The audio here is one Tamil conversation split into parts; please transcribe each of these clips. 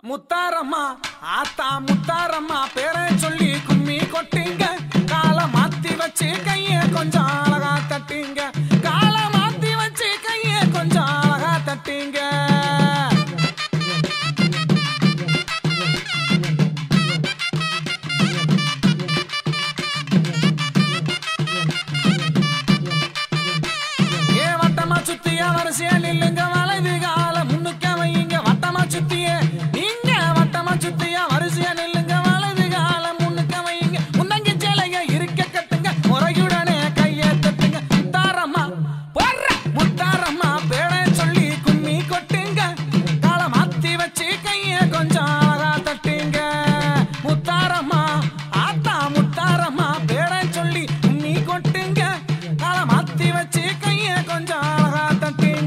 முத்தாரம்மா ஆத்தா முத்தாரம்மா பேரை சொல்லி கும்மி கொட்டிங்க காலை மாத்தி வச்சு கைய கொஞ்சம் அழகா தட்டிங்க காலை மாத்தி வச்சு கைய கொஞ்சம் அழகா தட்டிங்க ஏ வட்டமா சுத்திய வரிசையா நில்லுங்க வலது கால முன்னுக்க வையுங்க வட்டமா சுத்திய நீங்க வட்டமா சுத்திய வரிசையா நில்லுங்க வலது கால முன்னுக்க வையுங்க முன்னங்கி சேலைய இருக்க கட்டுங்க முறையுடனே கையை தட்டுங்க முத்தாரம்மா போடுற முத்தாரம்மா பேரை சொல்லி கும்மி கொட்டுங்க காலை மாத்தி வச்சு கைய கொஞ்சம் அழகா தட்டுங்க முத்தாரம்மா ஆத்தா முத்தாரம்மா பேரை சொல்லி கும்மி கொட்டுங்க காலை மாத்தி வச்சு கைய கொஞ்சம் அழகா தட்டுங்க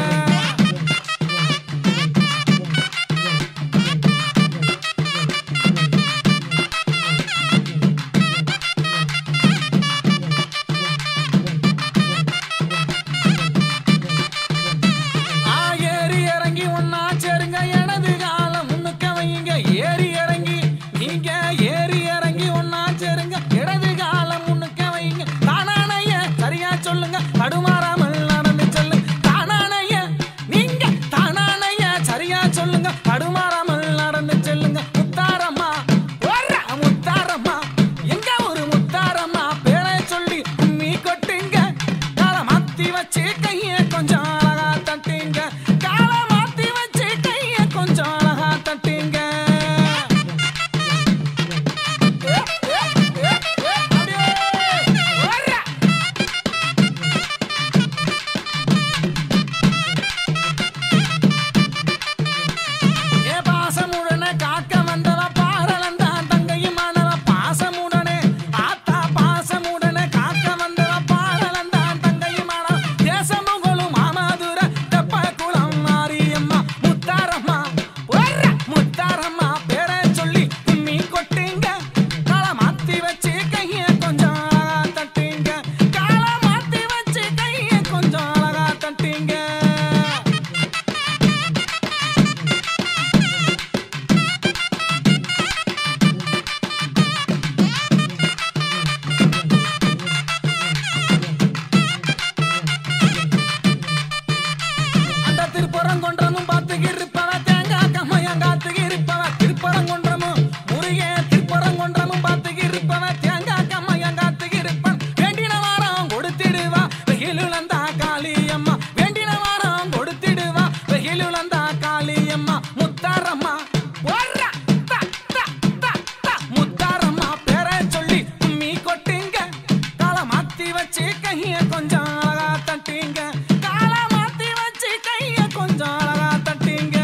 ஆ, ஏறி இறங்கி ஒன்னா சேருங்க எனது காலம் முன்னுக்க வையுங்க ஏறி இறங்கி நீங்க ஏறி இறங்கி ஒன்னா சேருங்க இடது காலம் முன்னுக்க வையுங்க தானானைய சரியா சொல்லுங்க தடுமாறாமல் நடந்து செல்லுங்க தானானைய நீங்க தானானைய சரியா சொல்லுங்க தடுமாறாமல் நடந்து செல்லுங்க முத்தாரம்மா போடுற முத்தாரம்மா எங்க ஒரு முத்தாரம்மா பேரை சொல்லி கும்மி கொட்டுங்க காலை மாத்தி வச்சு கைய கொஞ்சம் அழகா தட்டுங்க காலை மாத்தி வச்சு கைய கொஞ்சம் அழகா தட்டுங்க ஏ, ஏ, ஏ, ஏ, அப்படியே. ஓடுறா. ஏ பாசமுடனே காக்க வந்தவ பாரலந்தான் தங்கையும் மாணவ பாசமுடனே ஆத்தா பாசமுடனே காக்க வந்தவ பாரலந்தான் தங்கையும் மாணவ தேசமுகலும் மாமாதுர தெப்ப குளம் மாரியம்மா முத்தாரம்மா ஒர்ற முத்தாரம்மா பேரை சொல்லி கும்மி கொட்டுங்க காலை மாத்தி வச்சு கைய கொஞ்சம் அழகா தட்டுங்க காலை மாத்தி வச்சு கைய கொஞ்சம் அழகா தட்டுங்க அந்த திருப்பரங்கொன்றமும் பார்த்துக்கு இருப்பவ தேங்காய் கம்மையம் காத்துக்கு இருப்பவ திருப்பரங்கொன்றமும் முருகே திருப்பரங்கொன்றமும் பார்த்துக்கு இருப்பவ தேங்காய் கம்மையம் காத்துக்கு இருப்பன் வேண்டின வாரம் கொடுத்திடுவா வெயிலுலந்தா காளியம்மா வேண்டின வாரம் கொடுத்திடுவா வெயிலுலந்தா காளியம்மா முத்தாரம்மா போடுறா. தா, தா, தா, தா. முத்தாரம்மா பேரை சொல்லி கும்மி கொட்டுங்க காலை மாத்தி வச்சு கைய கொஞ்சம் அழகா தட்டுங்க காலை மாத்தி வச்சு கைய கொஞ்சம் அழகா தட்டுங்க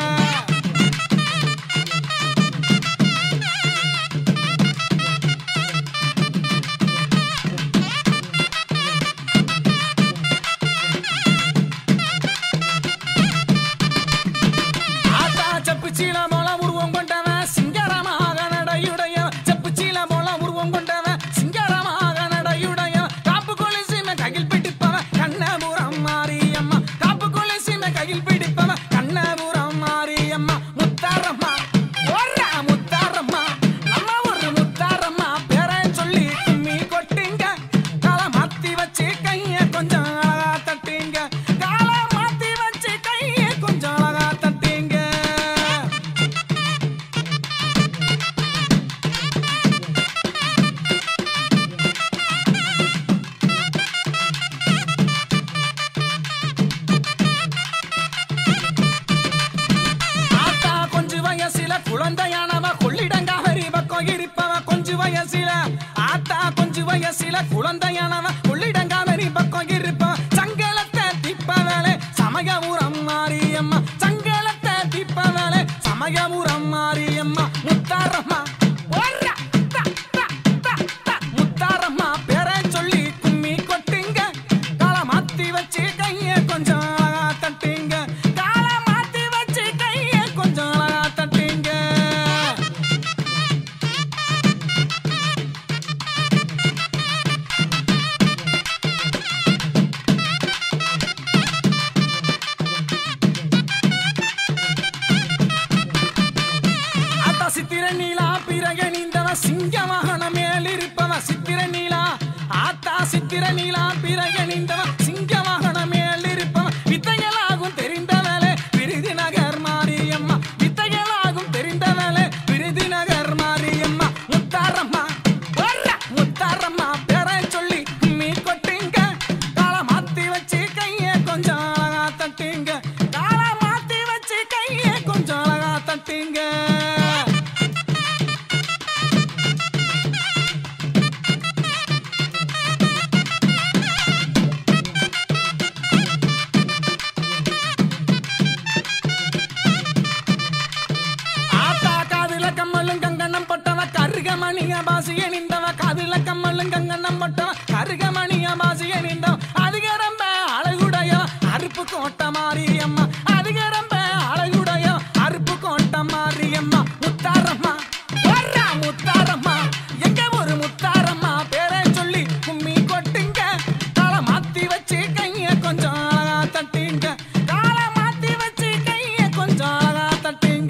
ஆத்தா செப்பு சீல போல உருவம் கொண்டவன் சிங்கரமாக நடையுடைய செப்பு சீல போல உருவம் கொண்டவன் சிங்கரமாக நடையுடைய காப்பு கொலிசிம கையில் பிடிப்பவன் கண்ணபுரம் மாரியம்மா காப்பு கொலிசிம கையில் பிடிப்பவன் கண்ணபுரம் மாரியம்மா முத்தாரம்மா ஓடுறா முத்தாரம்மா நம்ம ஒரு முத்தாரம்மா பேரை சொல்லி கும்மி கொட்டுங்க காலை மாத்தி வச்சு கைய கொஞ்சம் அழகா தட்டுங்க காலை மாத்தி வச்சு கைய கொஞ்சம் அழகா தட்டுங்க ஆத்தா கொஞ்சு வயசுல குழந்தையானவ கொள்ளிடங்காவரி பக்கம் இருப்பவ கொஞ்சு வயசுல ஆத்தா கொஞ்சு வயசுல குழந்தையானவ கொள்ளிடங்காவரி பக்கம் இருப்பவ சங்கலத்தை திப்பவளே சமயபுரம் மாரியம்மா சங்கலத்தை திப்பவளே சமயபுரம் மாரியம்மா முத்தாரம்மா ஓடுறா. தா, தா, தா, தா. முத்தாரம்மா பேரை சொல்லி கும்மி கொட்டுங்க காலை மாத்தி வச்சு கைய கொஞ்சம் அழகா தட்டுங்க காலை மாத்தி வச்சு கைய கொஞ்சம் அழகா தட்டுங்க சித்திர நீலா பிரகணிந்தவ சிங்க வாகன மேல் இருப்பவ சித்திர நீலா ஆத்தா சித்திர நீலா பிரகணிந்தவ சிங்க வாகன மேல் இருப்பவ வித்தைகளாகும் தெரிந்தவளே விருதி நகர் மாரியம்மா வித்தைகளாகும் தெரிந்தவளே விருதி நகர் மாரியம்மா முத்தாரம்மா வர்ற முத்தாரம்மா பேரை சொல்லி மீ கொட்டுங்க காலை மாத்தி வச்சு கையை கொஞ்சம் அழகா தட்டுங்க காலை மாத்தி வச்சு கையை கொஞ்சம் அழகா தட்டுங்க ஆத்தா காதுல கம்மலும் கங்கணம் பட்டவ கருகமணிய பாசிய நின்றவ காதுல கம்மலும் கங்கணம் பட்டவ கருகமணிய பாசிய நின்றவ அதிக ரொம்ப அழகுடைய அருப்பு கோட்ட மாரியம்மா அதிக ரொம்ப அழகுடைய அருப்பு கோட்ட மாரியம்மா முத்தாரம்மா வர்றா முத்தாரம்மா எங்க ஒரு முத்தாரம்மா பேரை சொல்லி கும்மி கொட்டுங்க காலை மாத்தி வச்சு கைய கொஞ்சம் அழகா தட்டுங்க காலை மாத்தி வச்சு கைய கொஞ்சம் அழகா தட்டுங்க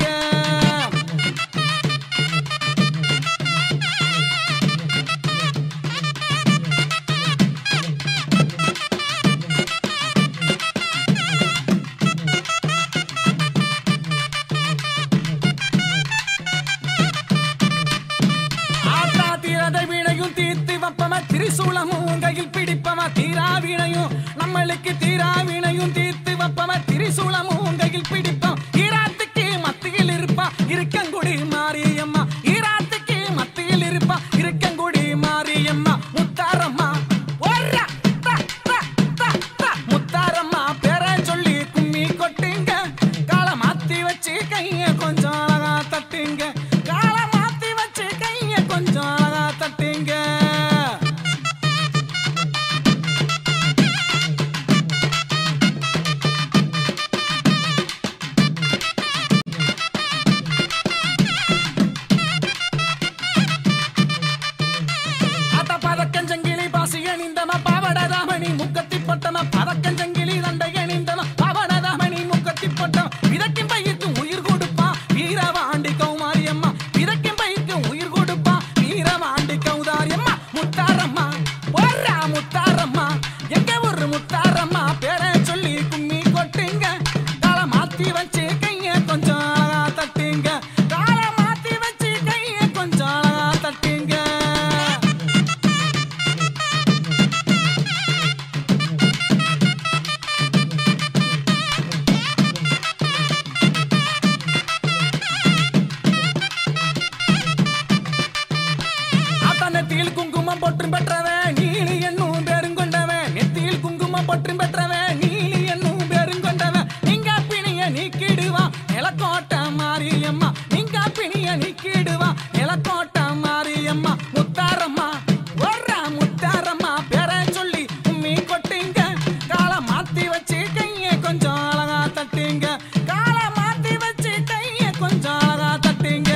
ஆத்தா தீரத வீணையும் தீர்த்து வப்பம திரிசூலமும் கையில் பிடிப்பம தீரா வீணையும் நம்மளுக்கு தீரா வீணையும் தீர்த்து வப்பம திரிசூலமும் கையில் பிடிப்போம் ஈராத்துக்கு மத்தியில் இருப்பா இருக்கங்குடி மாரியம்மா ஈராத்துக்கு மத்தியில் இருப்பா இருக்கங்குடி மாரியம்மா முத்தாரம்மா ஒர்ரா, த, த, த, த. முத்தாரம்மா பேரை சொல்லி கும்மி கொட்டுங்க காலை மாத்தி வச்சு கைய கொஞ்சம் அழகா தட்டுங்க காலை மாத்தி வச்சு கைய கொஞ்சம் அழகா தட்டுங்க அத பதக்கஞ்சங்கிலி பாசியணிந்தம பாவடதாமணி முக்கத்தி பட்டம பதக்கஞ்சங்கிலி தண்டையணிந்தம பாவடதாமணி முக்கத்தி பட்டம் விதக்கின் பைக்கு உயிர் கொடுப்பா வீரவாண்டி கௌமாரியம்மா விதக்கின் பைக்கு உயிர் கொடுப்பா வீரவாண்டி கௌதாரியம்மா முத்தாரம்மா ஒர்ரா முத்தாரம்மா எங்க ஒரு முத்தாரம்மா பேரை சொல்லி கும்மி கொட்டுங்க காலை மாத்தி வச்சு கைய கொஞ்சம் அழகா தட்டுங்க காலை மாத்தி வச்சு கைய கொஞ்சம் அழகா தட்டுங்க ஆத்தா நெத்தியில் குங்குமம் போற்றும் பெற்றவன் நீலி என்னும் பெருங்கொண்டவன் நெத்தியில் குங்குமம் போற்றும் பெற்றவன் நீலி என்னும் பெருங்கொண்டவன் நீங்க பிணிய நீக்கிடுவா நிலக்கோட்ட மாரியம்மா நீங்க பிணிய நீக்கிடுவா நிலக்கோட்ட மாரியம்மா முத்தாரம்மா ஒர்ரா முத்தாரம்மா பேரை சொல்லி உம்மி கொட்டுங்க காலை மாத்தி வச்சு கைய கொஞ்சம் அழகா தட்டுங்க காலை மாத்தி வச்சு கைய கொஞ்சம் அழகா தட்டுங்க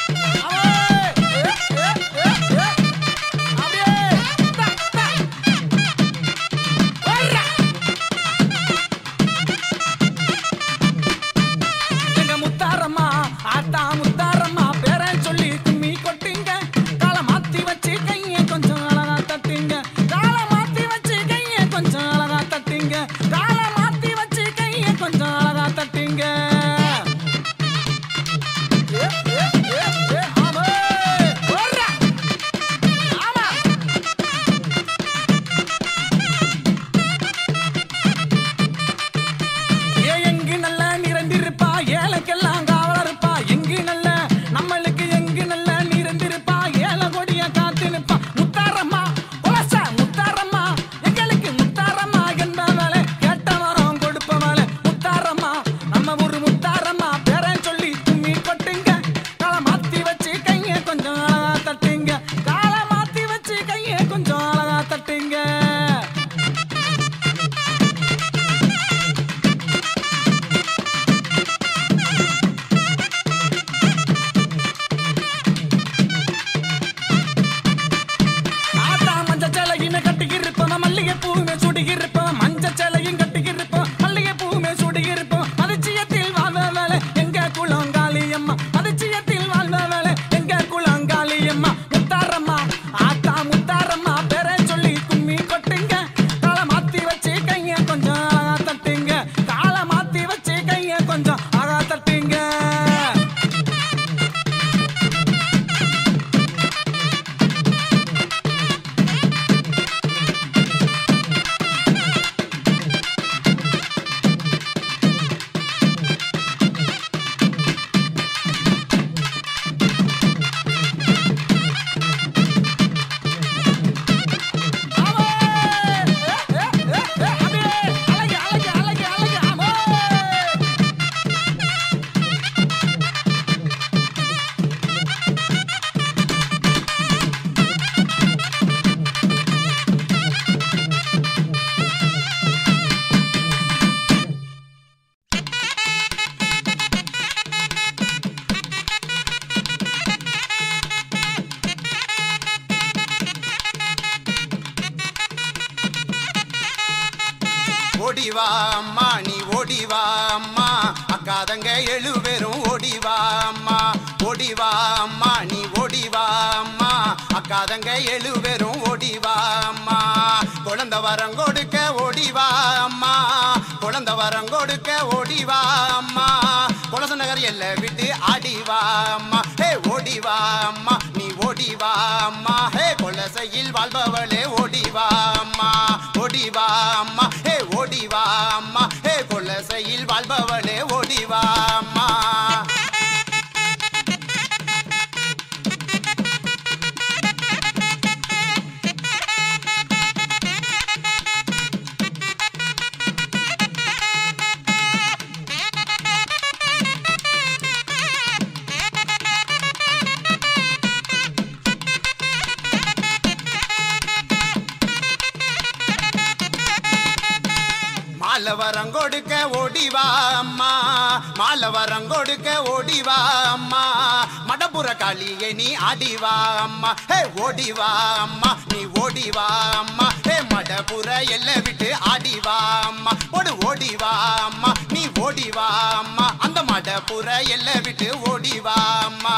அப்படியே ஓடிவா அம்மா நீ ஓடிவா அம்மா அக்காதங்க எழு பேரும் ஓடிவா அம்மா ஓடிவா அம்மா நீ ஓடிவா அம்மா அக்காதங்க எழு பேரும் ஓடிவா அம்மா குழந்த வரம் கொடுக்க ஓடிவா அம்மா குழந்த வரம் கொடுக்க ஓடிவா அம்மா குலச நகர் எல்லை விட்டு ஆடிவா அம்மா ஹே ஓடிவா அம்மா நீ ஓடிவா அம்மா ஹே கொலசையில் வாழ்பவளே ஓடிவா அம்மா ஓடிவா அம்மா ஹே ஓடிவா அம்மா ஹே கொலசையில் வாழ்பவளே ஓடிவா அம்மா மாலவரம் கொடுக்க ஓடிவா அம்மா மாலவரம் கொடுக்க ஓடிவா அம்மா மடப்புற காளியே நீ ஆடிவா அம்மா ஹே ஓடிவா அம்மா நீ ஓடிவா அம்மா ஹே மடப்புற எல்லை விட்டு ஆடிவா அம்மா ஓடு ஓடிவா அம்மா நீ ஓடிவா அம்மா அந்த மடப்புற எல்லை விட்டு ஓடிவா அம்மா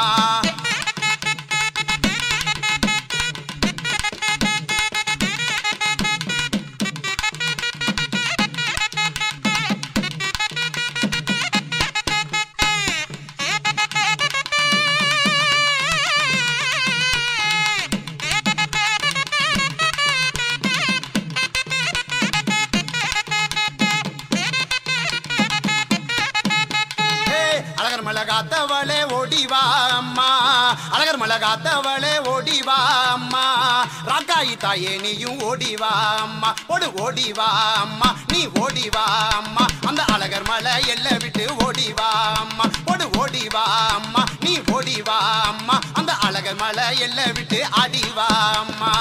ஹே, அழகர் மலை காத்தவளே ஓடிவா அம்மா அழகர் மலை காத்தவளே ஓடிவா அம்மா ராக்காயி தாயே நீயும் ஓடிவா அம்மா ஓடு ஓடிவா அம்மா நீ ஓடிவா அம்மா அந்த அழகர் மலை எல்லை விட்டு ஓடிவா அம்மா ஓடு ஓடிவா அம்மா நீ ஓடிவா அம்மா அந்த அழகர் மலை எல்லை விட்டு ஆடிவா அம்மா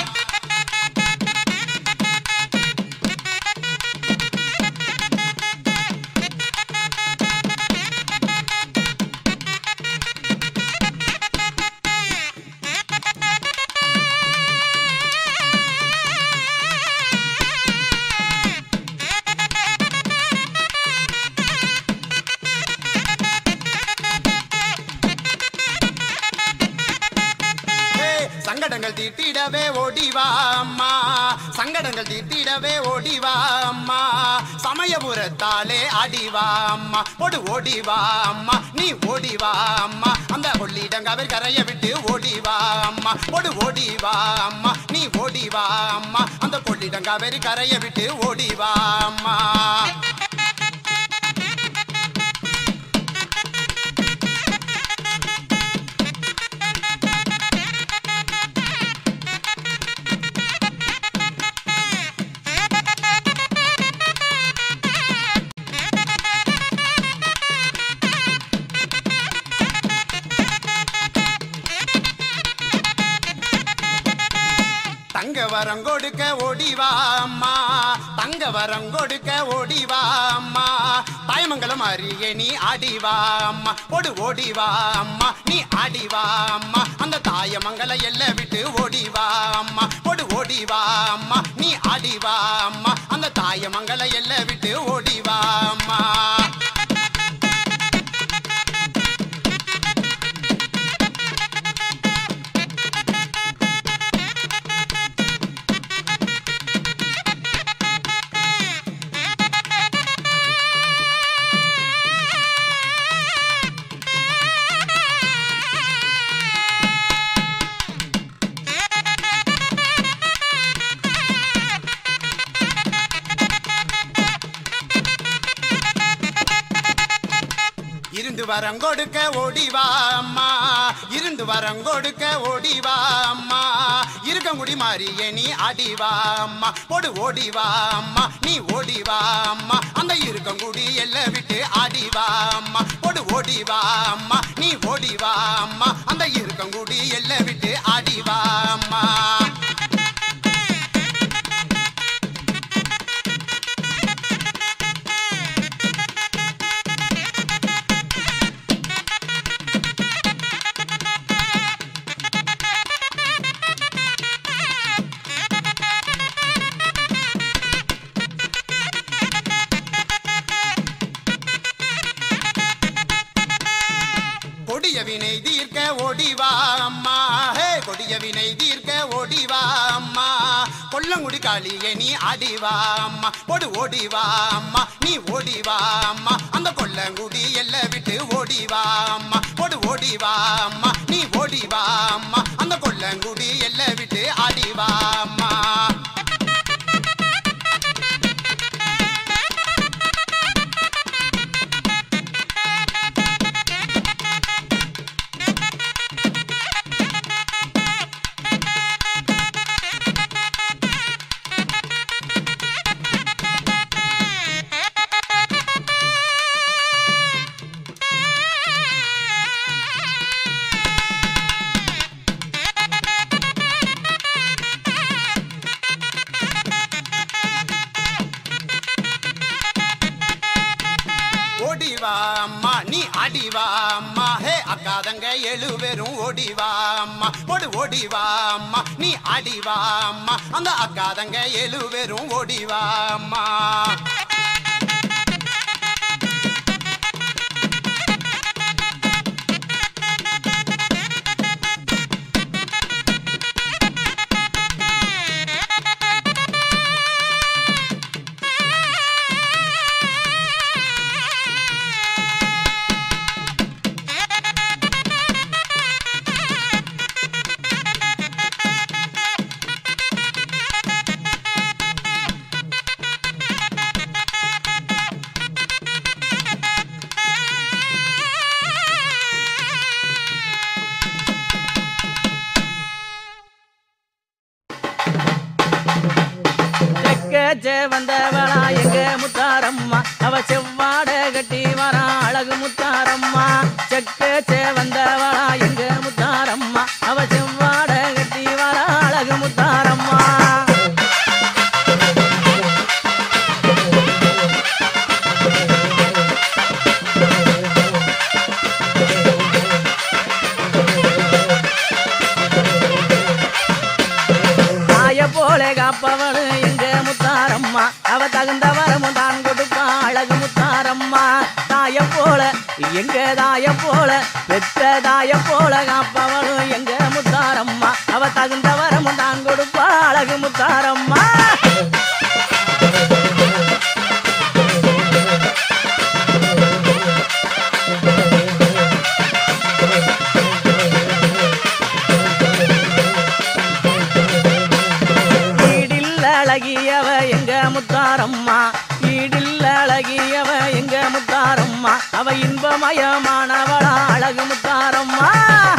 ஹே, சங்கடங்கள் தீட்டிடவே ஓடிவா அம்மா சங்கடங்கள் தீட்டிடவே ஓடிவா அம்மா சமயபுரத்தாலே ஆடிவா அம்மா ஓடு ஓடிவா அம்மா நீ ஓடிவா அம்மா அந்த கொள்ளிடங்கவர் கரைய விட்டு ஓடிவா அம்மா ஓடு ஓடிவா அம்மா நீ ஓடிவா அம்மா அந்த கொள்ளிடங்கவர் கரைய விட்டு ஓடிவா அம்மா தங்க வரம் கொடுக்க ஓடிவா அம்மா தங்க வரம் கொடுக்க ஓடிவா அம்மா தாயமங்கலம் அருகே நீ ஆடிவா அம்மா ஓடு ஓடிவா அம்மா நீ ஆடிவா அம்மா அந்த தாயமங்கல எல்லை விட்டு ஓடிவா அம்மா ஓடு ஓடிவா அம்மா நீ ஆடிவா அம்மா அந்த தாயமங்கல எல்லை விட்டு ஓடிவா அம்மா இருந்து வரம் கொடுக்க ஓடிவா அம்மா இருந்து வரம் கொடுக்க ஓடிவா அம்மா இருக்கங்குடி மாறியே நீ ஆடிவா அம்மா போடு ஓடிவா அம்மா நீ ஓடிவா அம்மா அந்த இருக்கங்குடி எல்லை விட்டு ஆடிவா அம்மா போடு ஓடிவா அம்மா நீ ஓடிவா அம்மா அந்த இருக்கங்குடி எல்லை விட்டு ஆடிவா அம்மா வினை தீர்க்க ஓடிவா அம்மா ஹே கொடிய வினை தீர்க்க ஓடிவா அம்மா கொல்லங்குடி காளியே நீ ஆடிவா அம்மா ஓடு ஓடிவா அம்மா நீ ஓடிவா அம்மா அந்த கொல்லங்குடி எல்லை விட்டு ஓடிவா அம்மா ஓடு ஓடிவா அம்மா நீ ஓடிவா அம்மா அந்த கொல்லங்குடி எல்லை விட்டு ஆடிவா அம்மா ஓடிவா அம்மா நீ ஆடிவா அம்மா ஹே அக்காதங்க எழு பேரும் ஓடிவா அம்மா ஓடு ஓடிவா அம்மா நீ ஆடிவா அம்மா அந்த அக்காதங்க எழு பேரும் ஓடிவா அம்மா செக்கச்சே வந்தவளா எங்க முத்தாரம்மா அவ செவ்வாட கட்டி வரா அழகு முத்தாரம்மா செக்கச்சே வந்தவளா எங்க முத்தாரம்மா அவ செவ்வாட கட்டி வரா அழகு முத்தாரம்மா தாய போல காப்பவளு எங்க முத்தாரம்மா அவ தகுந்த வரமும் தான் கொடுப்பா அழகு முத்தாரம்மா தாய போல எங்க தாய போல பெத்த தாய போல காப்பவளு எங்க முத்தாரம்மா அவ தகுந்த வரமும் தான் கொடுப்பா அழகு முத்தாரம்மா ஈடில் அழகியவ எங்க முத்தாரம்மா ஈடில் அழகியவ எங்க முத்தாரம்மா அவ இன்பமயமானவளா அழகு முத்தாரம்மா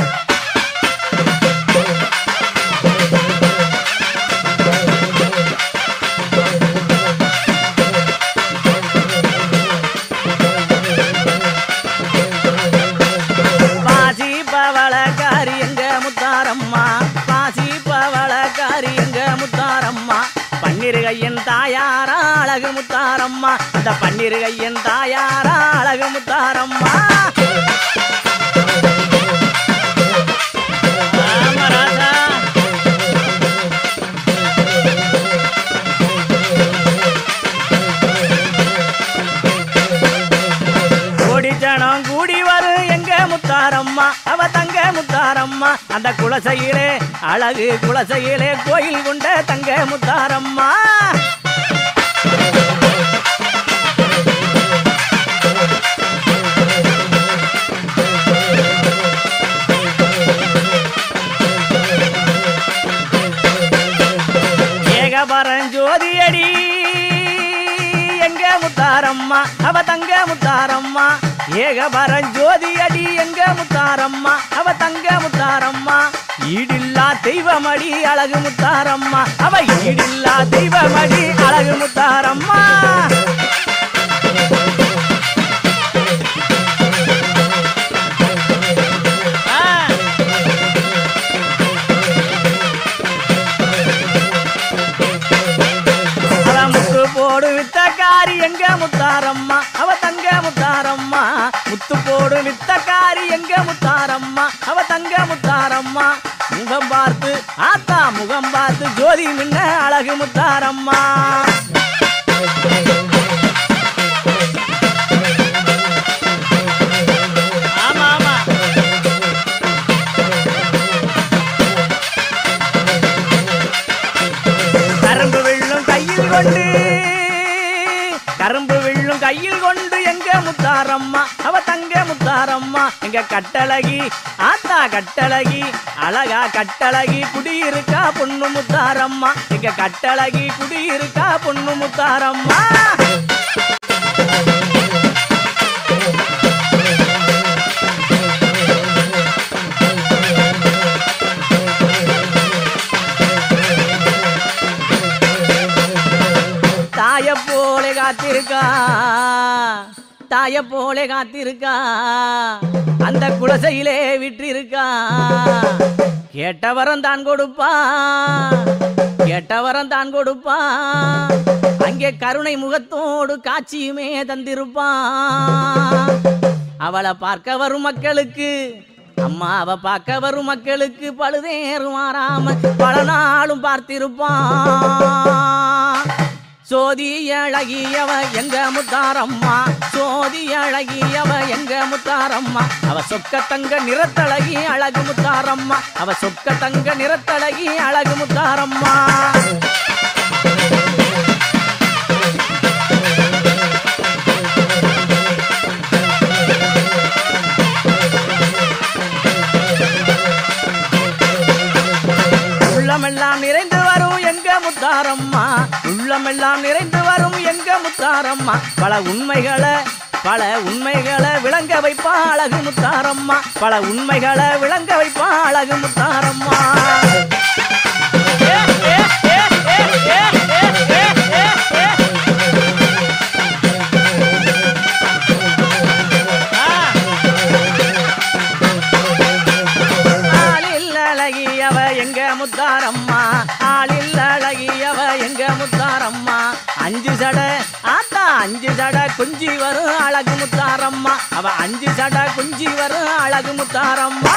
பாசி பவளக்காரி எங்க முத்தாரம்மா பாசி பவளக்காரி எங்க முத்தாரம்மா பன்னிருகையன் தாயாரா அழகு முத்தாரம்மா அந்த பன்னிருகையன் தாயாரா அழகு முத்தாரம்மா ஆமா ராசா. ஓடிச்சனம் கூடி வரும் எங்க முத்தாரம்மா அவ தங்க முத்தாரம்மா அந்த குலசையிலே அழகு குலசையிலே கோயில் கொண்ட தங்க முத்தாரம்மா ஏகபரம் ஜோதியடி எங்க முத்தாரம்மா அவ தங்க முத்தாரம்மா ஏகபரம் ஜோதியடி எங்க முத்தாரம்மா அவ தங்க முத்தாரம்மா ஈடில்லா தெய்வமடி அழகு முத்தாரம்மா அவ ஈடில்லா தெய்வமடி அழகு முத்தாரம்மா ஆ அவ முத்து போடு வித்தக்காரி எங்க முத்தாரம்மா அவ தங்க முத்தாரம்மா முத்து போடு வித்தக்காரி எங்க முத்தாரம்மா அவ தங்க முத்தாரம்மா முகம் பார்த்து ஆத்தா முகம் பார்த்து ஜோதி மின்ன அழகு முத்தாரம்மா ஆமா ஆமா முத்தாரம்மா அவ தங்க முத்தாரம்மா எங்க கட்டழகி ஆத்தா கட்டழகி அழகா கட்டழகி குடியிருக்கா பொண்ணு முத்தாரம்மா எங்க கட்டழகி குடியிருக்கா பொண்ணு முத்தாரம்மா தாய போல காத்திருக்கா தாய போல காத்திருக்கா அந்த குலசையிலே விட்டிருக்கா கேட்டவரம் தான் கொடுப்பா கேட்டவரம் தான் கொடுப்பா அங்கே கருணை முகத்தோடு காட்சியுமே தந்திருப்பான் அவளை பார்க்க வரும் மக்களுக்கு அம்மா அவ பார்க்க வரும் மக்களுக்கு பழுதேறும் மாறாம பல நாளும் பார்த்திருப்பான் சோதி அழகியவ எங்க முத்தாரம்மா சோதி அழகியவ எங்க முத்தாரம்மா அவ சொக்க தங்க நிறத்தழகி அழகு முத்தாரம்மா அவ சொக்க தங்க நிறத்தழகி அழகு முத்தாரம்மா உள்ளமெல்லாம் நிறைந்து வரும் எங்க முத்தாரம்மா உள்ளமெல்லாம் நிறைந்து வரும் எங்க முத்தாரம்மா பல உண்மைகளை பல உண்மைகளை விளங்க வைப்பா அழகு முத்தாரம்மா பல உண்மைகளை விளங்க வைப்பா அழகு முத்தாரம்மா ஏ, ஏ, ஏ, ஏ, ஏ, ஏ, ஏ, ஏ, ஏ. ஆ. ஆளில் அழகியவ எங்க முத்தாரம்மா ஆளில் அழகியவ எங்க முத்தாரம்மா அஞ்சு சட ஆத்தா அஞ்சு சட குஞ்சி வரும் அழகு முத்தாரம்மா அவ அஞ்சு சட குஞ்சி வரும் அழகு முத்தாரம்மா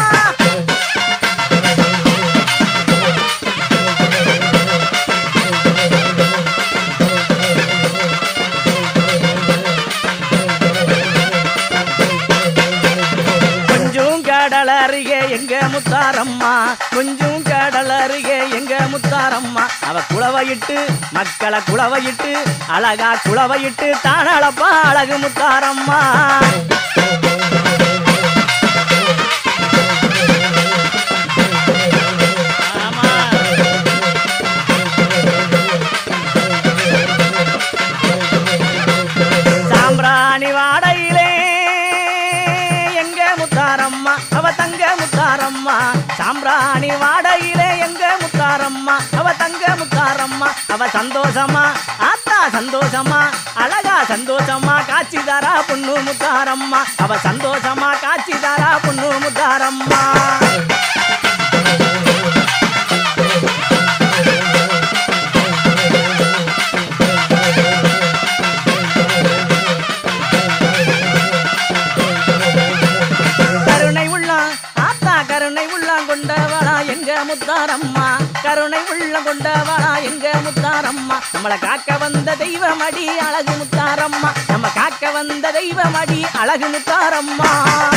கொஞ்சம் கடல் அருகே எங்க முத்தாரம்மா கொஞ்சம் கடல் அருகே எங்க முத்தாரம்மா அவ குளவையிட்டு மக்களை குளவையிட்டு அழகா குளவையிட்டு தானளப்பா அழகு முத்தாரம்மா ஆமா சாம்பிராணி வாடையிலே எங்க முத்தாரம்மா அவ தங்க முத்தாரம்மா சாம்பிராணி வாடையிலே எங்க முத்தாரம்மா அவ தங்க முத்தாரம்மா அவ சந்தோஷமா ஆத்தா சந்தோஷமா அழகா சந்தோஷமா காட்சி தாரா பொண்ணு முத்தாரம்மா அவ சந்தோஷமா காட்சி தாரா பொண்ணு முத்தாரம்மா கருணை உள்ளம் ஆத்தா கருணை உள்ளம் கொண்டவளா எங்க முத்தாரம்மா கருணை உள்ளம் கொண்டவளா எங்க முத்தாரம்மா நம்மளை காக்க வந்த தெய்வமடி அழகு முத்தாரம்மா நம்ம காக்க வந்த தெய்வமடி அழகு முத்தாரம்மா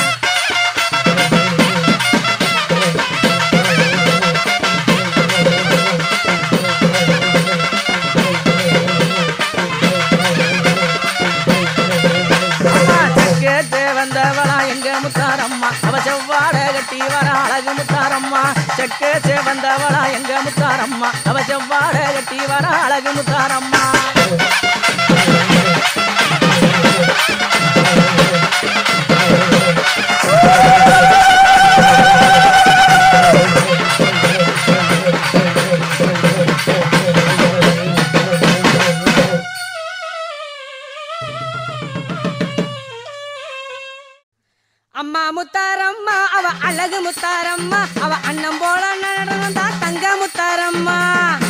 அம்மா செக்கேத்து வந்தவளா எங்க முத்தாரம்மா அவ செவ்வாட கட்டி வர அழகு முத்தாரம்மா செக்கேத்து வந்தவளா எங்க முத்தாரம்மா அவ செவ்வாட கட்டி வர அழகு முத்தாரம்மா அம்மா முத்தாரம்மா அவ அழகு முத்தாரம்மா அவ அண்ணன் போல நடந்தா தங்க முத்தாரம்மா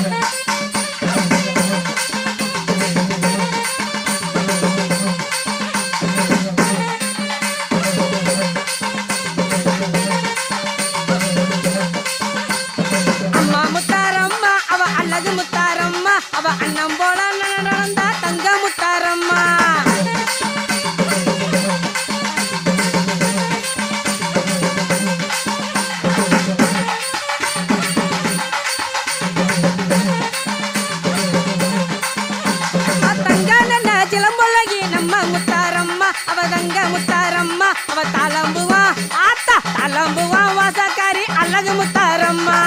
அம்மா முத்தாரம்மா அவ அழகு முத்தாரம்மா அவ அண்ணன் போல நடந்தா தங்க முத்தாரம்மா முத்தாரம்மா அவ தலம்புவா ஆத்தா தலம்புவா வாசக்காரி அழகு முத்தாரம்மா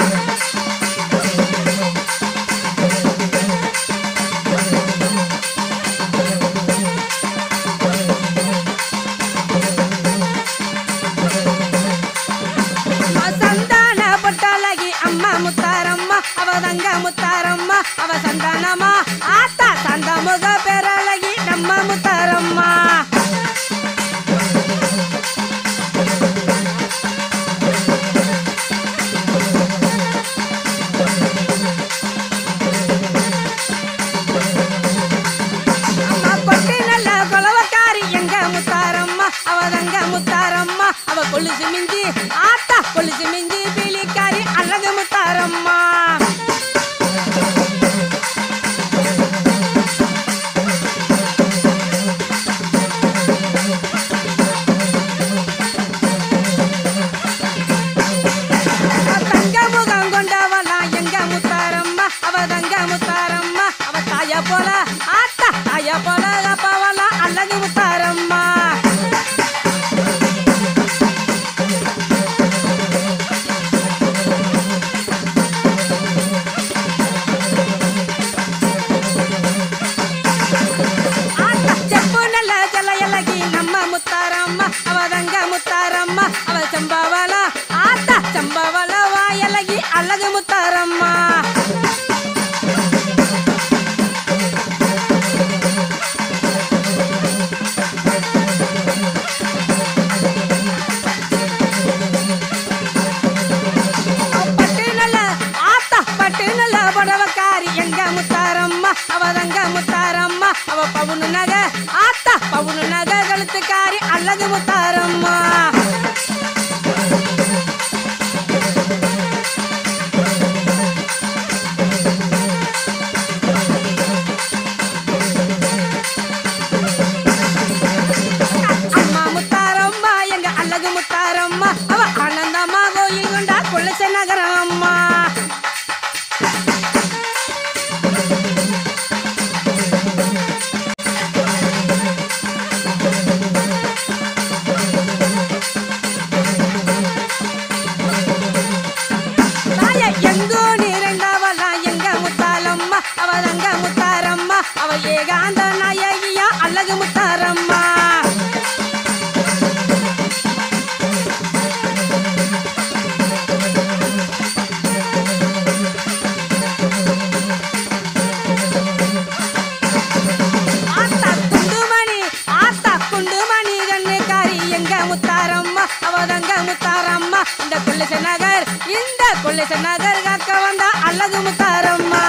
சந்தான பொட்டழகி அம்மா முத்தாரம்மா அவ தங்க முத்தாரம்மா அவ சந்தானமா ஆத்தா சந்தமுக பேரழகி நம்ம முத்தாரம்மா அம்மா பொட்டு நல்ல கொலவக்காரி எங்க முத்தாரம்மா அவ தங்க முத்தாரம்மா அவ கொலுசு மிஞ்சி ஆத்தா கொலுசு மிஞ்சி பிலிக்காரி அழகு முத்தாரம்மா தங்க முகம் கொண்டவளா எங்க முத்தாரம்மா அவ தங்க முத்தாரம்மா அவ தாய போல ஆத்தா தாய போல அப்பாவளா அழகு முத்தாரம்மா ஆத்தா செப்பு நல்ல ஜலையழகி நம்ம முத்தாரம்மா அவ தங்க முத்தாரம்மா அவ செம்பவளா ஆத்தா செம்பவள வாயழகி அழகு முத்தாரம்மா பட்டு நல்ல ஆத்தா பட்டு நல்ல புடவக்காரி எங்க முத்தாரம்மா அவ தங்க முத்தாரம்மா அவ பவுனு நகை ஆத்தா பவுனு நகை கழுத்துக்காரி அழகு முத்தாரம்மா அம்மா முத்தாரம்மா எங்க அழகு முத்தாரம்மா அவ ஆனந்தம்மா கோயில் கொண்டா கொள்ளச்ச நகரம் அம்மா தாய எங்கோ நீரண்டவளா எங்க முத்தாலம்மா அவ தங்க முத்தாரம்மா அவ ஏகாந்த நாயகியா அழகு முத்தாரம்மா ஆத்தா குண்டுமணி ஆத்தா குண்டுமணி கண்ணுக்காரி எங்க முத்தாரம்மா அவதங்க முத்தாரம்மா இந்த கொல்லிச நகர் இந்த கொல்லிச நகர் காக்க வந்தா அழகு முத்தாரம்மா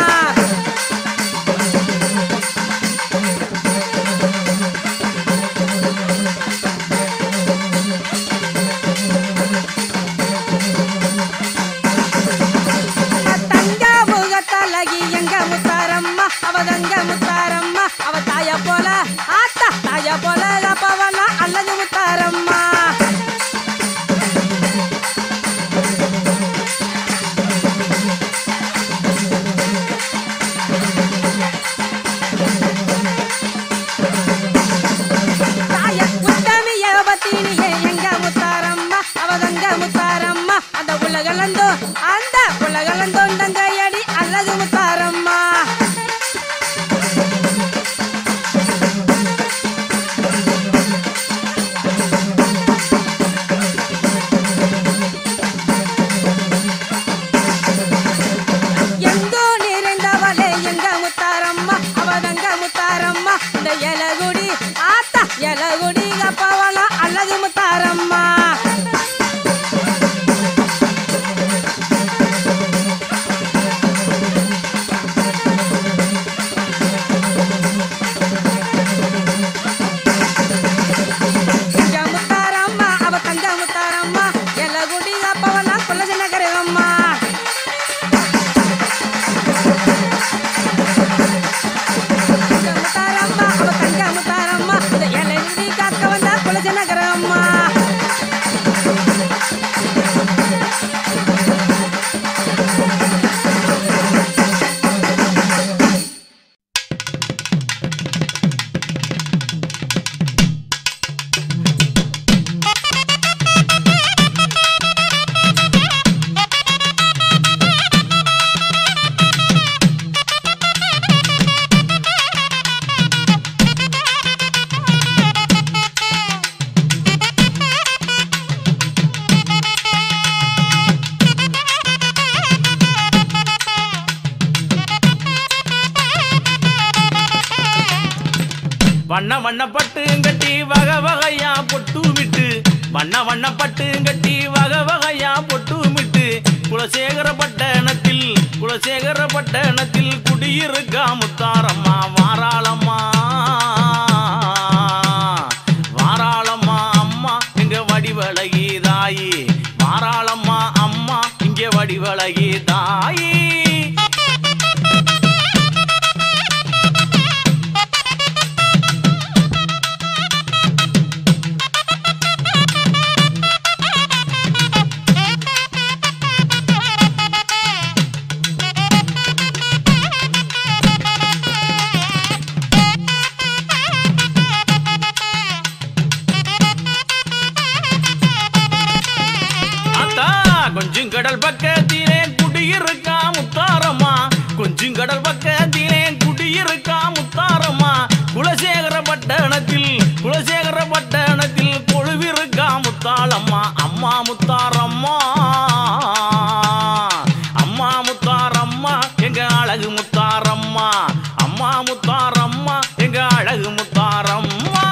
தங்க முகத்தழகி எங்க முத்தாரம்மா அவதங்க முத்தாரம்மா அவ தாய போல ஆத்தா தாய போல அப்பவனா அழகு முத்தாரம்மா வண்ண வண்ண பட்டு கட்டி வகை வகையா பொட்டு விட்டு வண்ண வண்ண பட்டு கட்டி வகை வகையா பொட்டு விட்டு குலசேகர பட்டணத்தில் குலசேகர பட்டணத்தில் குடியிருக்கா முத்தாரம்மா வாராளம்மா வாராளம்மா அம்மா இங்க வடிவழகி தாயி வாராளம்மா அம்மா இங்க வடிவழகி தாயி அத்தா கொஞ்சம் கடல் பக்கத்திலே குடியிருக்கா முத்தாரம்மா கொஞ்சம் கடல் பக்கத்திலே குடியிருக்கா முத்தாரம்மா குலசேகர பட்டணத்தில் குலசேகர பட்டணத்தில் கொழுவிருக்கா முத்தாளம்மா அம்மா முத்தாரம்மா அம்மா முத்தாரம்மா எங்க அழகு முத்தாரம்மா அம்மா முத்தாரம்மா எங்க அழகு முத்தாரம்மா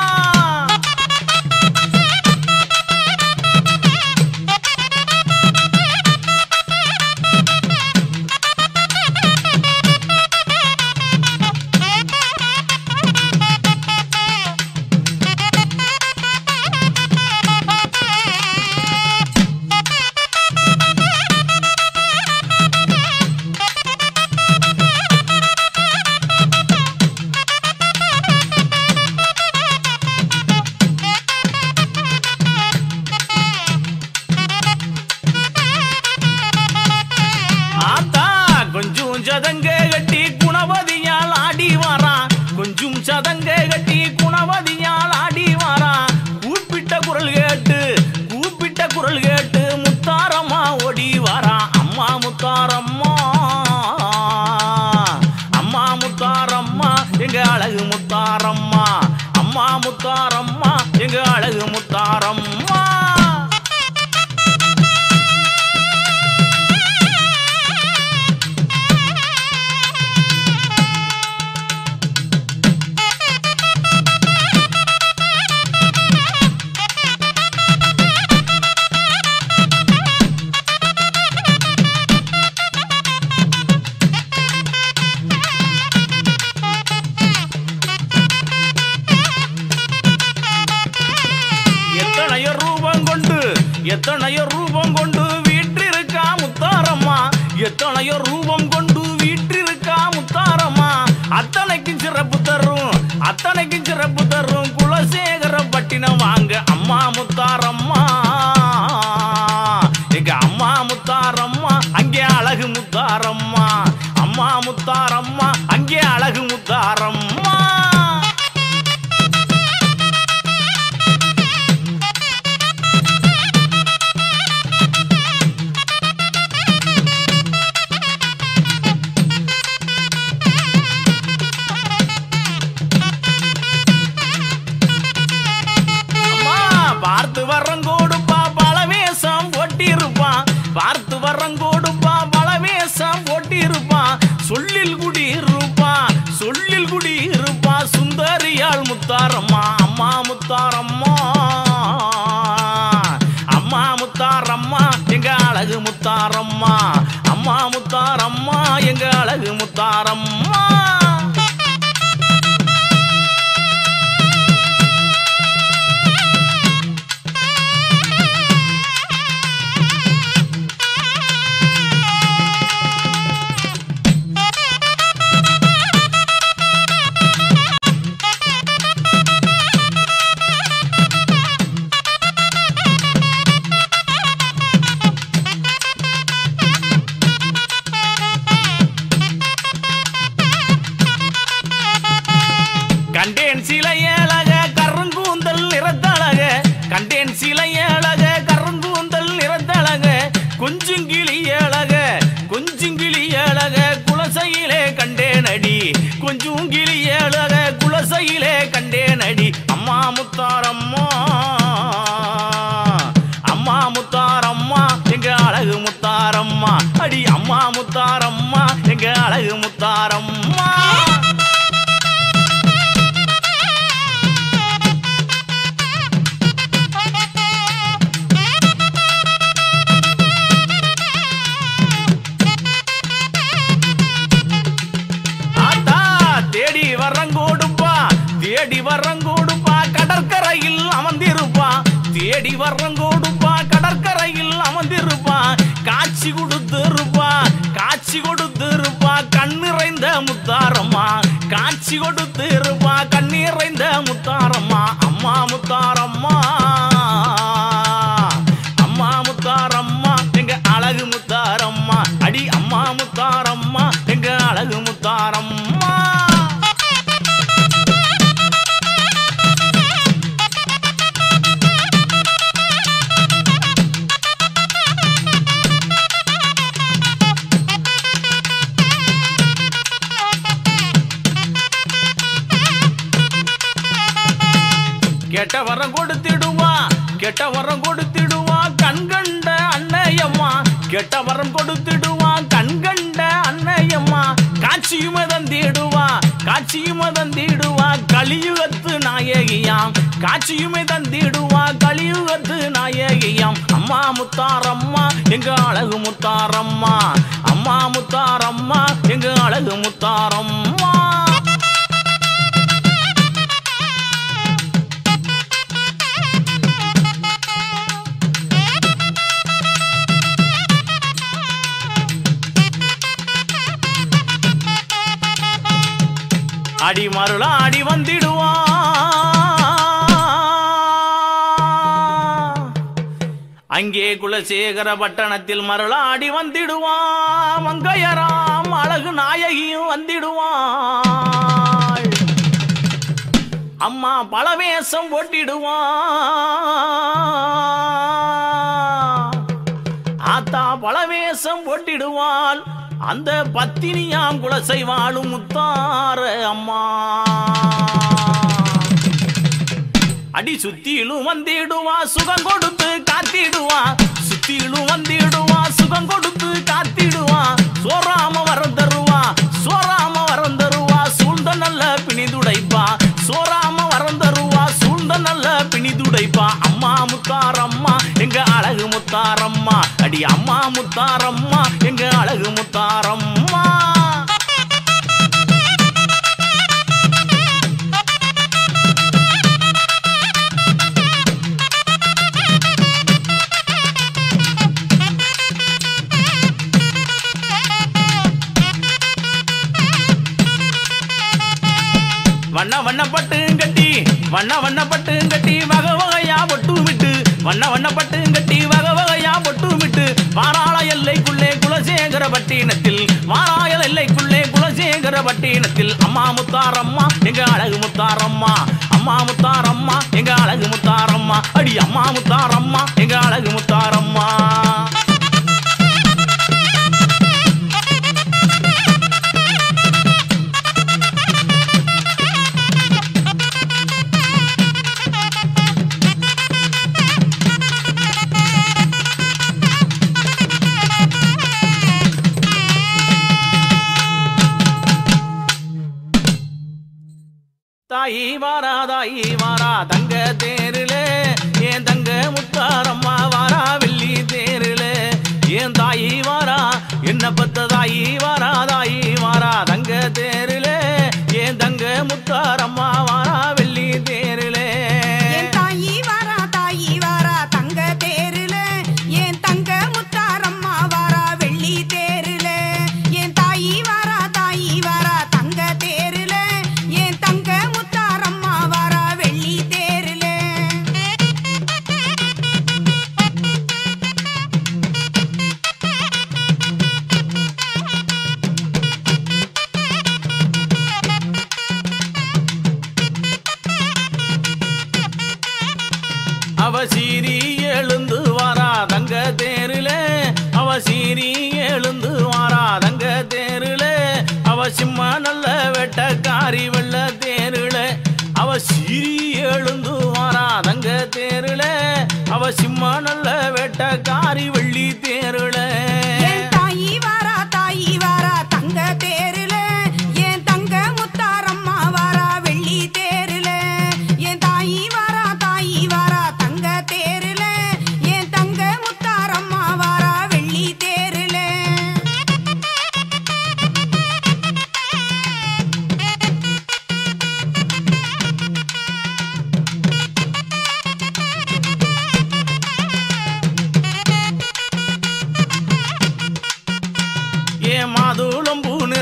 ஆத்தா கொஞ்சம் சதங்க கட்டி குணவதியால் ஆடி வாரான் கொஞ்சம் சதங்க கட்டி குணவதியால் ஆடி வாரான் கூப்பிட்ட குரல் கேட்டு கூப்பிட்ட குரல் கேட்டு முத்தாரம்மா ஓடி வாரான் அம்மா முத்தாரம்மா அம்மா முத்தாரம்மா எங்க அழகு முத்தாரம்மா அம்மா முத்தாரம்மா எங்க அழகு முத்தாரம்மா எத்தனையோ ரூபம் கொண்டு எத்தனையோ ரூபம் கொண்டு வீற்றிருக்கா முத்தாரம்மா எத்தனையோ ரூபம் கொண்டு வீற்றிருக்கா முத்தாரம்மா அத்தனைக்கும் சிறப்பு தரும் அத்தனைக்கும் சிறப்பு தரும் குலசேகர பட்டினம் வாங்க அம்மா முத்தாரம்மா எங்க அம்மா முத்தாரம்மா அங்கே அழகு முத்தாரம்மா அம்மா முத்தாரம்மா அங்கே அழகு முத்தாரம்மா அம்மா பார்த்து வர்றங்கோடுப்பா பலவேஷம் ஒட்டியிருப்பான் பார்த்து வர்றங்கோடுப்பா பலவேஷம் ஒட்டியிருப்பான் சொல்லில் குடி இருப்பான் சொல்லில் குடி இருப்பான் சுந்தரியாள் முத்தாரம்மா அம்மா முத்தாரம்மா அம்மா முத்தாரம்மா எங்க அழகு முத்தாரம்மா அம்மா முத்தாரம்மா எங்க அழகு முத்தாரம்மா தேடி வர்றோம் கொடுப்பா கடற்கரையில் அமர்ந்திருப்பா காட்சி கொடுத்து இருப்பா காட்சி கொடுத்து இருப்பா கண்ணிறைந்த முத்தாரம்மா காட்சி கொடுத்து இருப்பா கண்ணீரைந்த முத்தாரம்மா அம்மா முத்தாரம்மா அம்மா முத்தாரம்மா எங்க அழகு முத்தாரம்மா அடி அம்மா முத்தாரம்மா எங்க அழகு முத்தாரம்மா கெட்ட வரம் கொடுத்திடுவா கெட்ட வரம் கொடுத்திடுவா கண்கண்ட அன்னையம்மா கெட்ட வரம் கொடுத்திடுவா கண்கண்ட அன்னையம்மா காட்சியுமே தந்திடுவா காட்சியுமே தந்திடுவா கலியுகத்து நாயகியாம் காட்சியுமே தந்திடுவா கலியுகத்து நாயகியாம் அம்மா முத்தாரம்மா எங்க அழகு முத்தாரம்மா அம்மா முத்தாரம்மா எங்க அழகு முத்தாரம்மா அடி மருளா அடி வந்திடுவா அங்கே குலசேகர பட்டணத்தில் மருளாடி வந்திடுவா மங்கையராம் அழகு நாயகியும் வந்திடுவாள் அம்மா பலவேஷம் போட்டிடுவா ஆத்தா பலவேஷம் போட்டிடுவாள் அந்த பத்தினியாம் குலசை வாழும் முத்தார அம்மா அடி சுத்தியிலும் வந்திடுவா சுகம் கொடுத்து காத்திடுவா சுத்தியிலும் வந்திடுவா சுகம் கொடுத்து காத்திடுவா சோறாம வரம் தருவா சோறாம வரம் தருவா சூழ்ந்த நல்ல பிணிதுடைப்பா சோறாம வரம் தருவா சூழ்ந்த நல்ல பிணிதுடைப்பா அம்மா முத்தாரம்மா எங்க அழகு முத்தாரம்மா அடி அம்மா முத்தாரம்மா எங்க அழகு முத்தாரம்மா வண்ண வண்ண பட்டு கட்டி வண்ண வண்ண பட்டு கட்டி வகை வகையா பொட்டு விட்டு வண்ண வண்ண பட்டு கட்டி வகை வகையா பொட்டு விட்டு வாராள எல்லைக்குள்ளே குலசேகர பட்டினத்தில் வாராய எல்லைக்குள்ளே குலசேகர பட்டினத்தில் அம்மா முத்தாரம்மா எங்க அழகு முத்தாரம்மா அம்மா முத்தாரம்மா எங்க அழகு முத்தாரம்மா அடி அம்மா முத்தாரம்மா எங்க அழகு முத்தாரம்மா தாயி வாரா தாயி வாரா தங்க தேருல ஏன் தங்க முத்தாரம்மா வாரா வெள்ளி தேருல ஏன் தாயி வாரா என்ன பத்த தாயி வாரா தாயி வாரா தங்க தேருல ஏன் தங்க முத்தாரம்மா வாரா வெள்ளி தேருல என் தாயி வாரா தாயி வாரா தங்க தேருல என் தங்க முத்தாரம்மா வாரா வெள்ளி தேருல என் தாயி வாரா தாயி வாரா தங்க தேருல என் தங்க முத்தாரம்மா வாரா வெள்ளி தேருல அவ சீரி எழுந்து வாரா தங்க தேருல அவ சீரி எழுந்து வாரா தங்க தேருல அவ சிம்ம நல்ல வெட்டக்காரி வெள்ள தேருல அவ சீரி எழுந்து வாரா தங்க தேருல அவ சிம்ம நல்ல வெட்டக்காரி வெள்ளி தேருல என் தாயி வாரா தாயி வாரா தங்க தேருல என் தங்க முத்தாரம்மா வாரா வெள்ளி தேருல என் தாயி வாரா தாயி வாரா தங்க தேருல என் தங்க முத்தாரம்மா வாரா வெள்ளி தேருல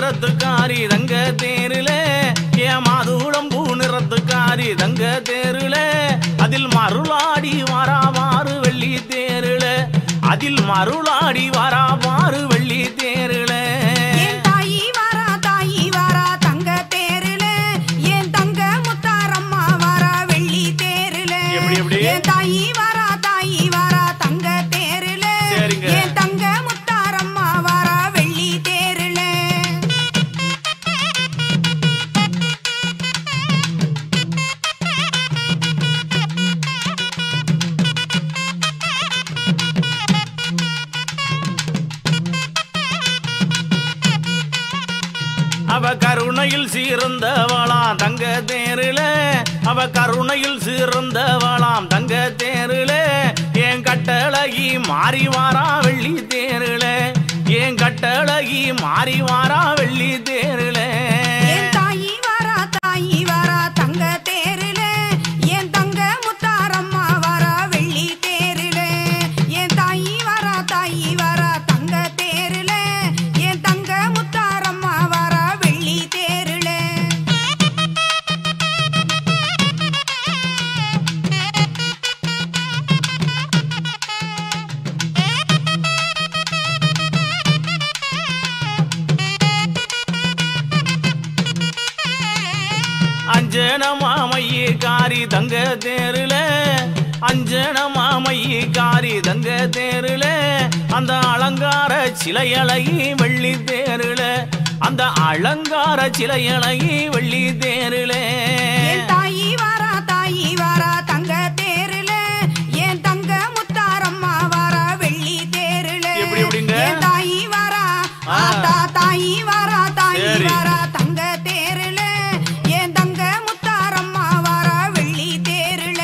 நிறத்துக்காரி தங்க தேருல ஏன் மாதுளம் பூ நிறத்துக்காரி தங்க தேருல அதில் மருளாடி வாராமாறு வெள்ளி தேருல அதில் மருளாடி வாராமாறு வெள்ளி தேருல என் தாயி வாரா தாயி வாரா தங்க தேருல என் தங்க முத்தாரம்மா வாரா வெள்ளி தேருல எப்படி, எப்படி? என் தாயி வாரா தாயி வாரா தங்க தேருல சரிங்க. என் தங்க முத்தாரம்மா வாரா வெள்ளி தேருல அவ கருணையில் சீர்ந்தவளாம் தங்க தேருல அவ கருணையில் சீர்ந்தவளாம் தங்க தேருல என் கட்டழகி மாறி வாரா வெள்ளி தேருல என் கட்டழகி மாறி வாரா வெள்ளி தேருல என் தாயி வாரா தாயி வாரா தங்க தேருல என் தங்க முத்தாரம்மா வாரா வெள்ளி தேருல என் தாயி வாரா தாயி வாரா தங்க தேருல என் தங்க முத்தாரம்மா வாரா வெள்ளி தேருல அஞ்சன மாமையே காரி தங்க தேருல அஞ்சன மாமையே காரி தங்க தேருல அந்த அலங்கார சிலையழகி வெள்ளி தேருல அந்த அலங்கார சிலையழகி வெள்ளி தேருல என் தாயி வாரா தாயி வாரா தங்க தேருல என் தங்க முத்தாரம்மா வாரா வெள்ளி தேருல எப்படி, எப்படிங்க? என் தாயி வாரா ஆ. ஆத்தா தாயி வாரா தாயி சரி. வாரா தங்க தேருல என் தங்க முத்தாரம்மா வாரா வெள்ளி தேருல